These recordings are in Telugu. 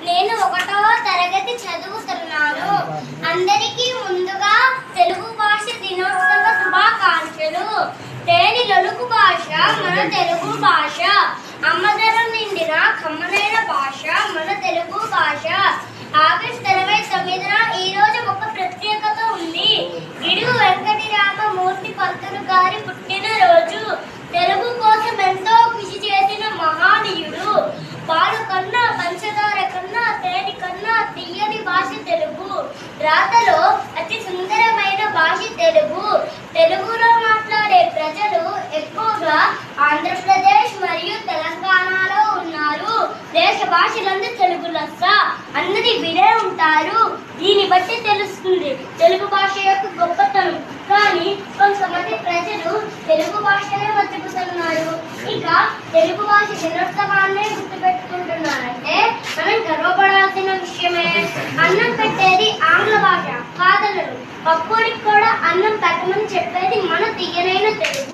నేను ఒకటో తరగతి చదువుతున్నాను అందరికీ ముందుగా తెలుగు భాష దినోత్సవ శుభాకాంక్షలు తేని లొలుకు భాష మన తెలుగు భాష అమ్మదరం నిండిన కమ్మనైన భాష మన తెలుగు భాష ఆగస్టు ఇరవై తొమ్మిదిన ఈ రోజు ఒక ప్రత్యేకత ఉంది గిడుగు వెంకటి రామమూర్తి పంతులు గారి పుట్టినరోజు తెలుగు కోసం ఎంతో కృషి చేసిన మహానీయుడు పాలు కన్నా పంచదార కన్నా తేనె కన్నా తీయని భాష తెలుగు రాతలో అతి సుందరమైన భాష తెలుగు తెలుగులో మాట్లాడే ప్రజలు ఎక్కువగా ఆంధ్రప్రదేశ్ మరియు తెలంగాణలో ఉన్నారు దేశ భాషలందు తెలుగు లెస్స అన్నది వినే ఉంటారు దీన్ని బట్టి తెలుస్తుంది తెలుగు భాష యొక్క గొప్పతనం కానీ కొంతమంది ప్రజలు తెలుగు భాషనే మర్చిపోతున్నారు ఇక తెలుగు భాష దినోత్సవాన్నే గుర్తుపెట్టుకుంటున్నారంటే మనం గర్వపడాల్సిన విషయమే అన్నం పెట్టేది ఆంగ్ల భాష కాదనరు పప్పుడికి కూడా అన్నం పెట్టమని చెప్పేది మన తీయనైన తెలుగు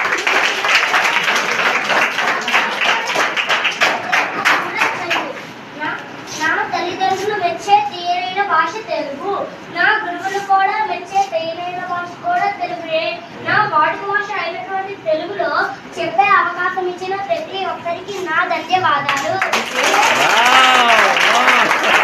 నా- నా తల్లిదండ్రులు మెచ్చే తీయనైన భాష తెలుగు నా గురువులు కూడా మెచ్చే తీయనైన భాష కూడా తెలుగుయే నా వాడుక భాష అయినటువంటి తెలుగులో చెప్పే అవకాశం ఇచ్చిన ప్రతి ఒక్కరికి నా ధన్యవాదాలు Wow! Wow!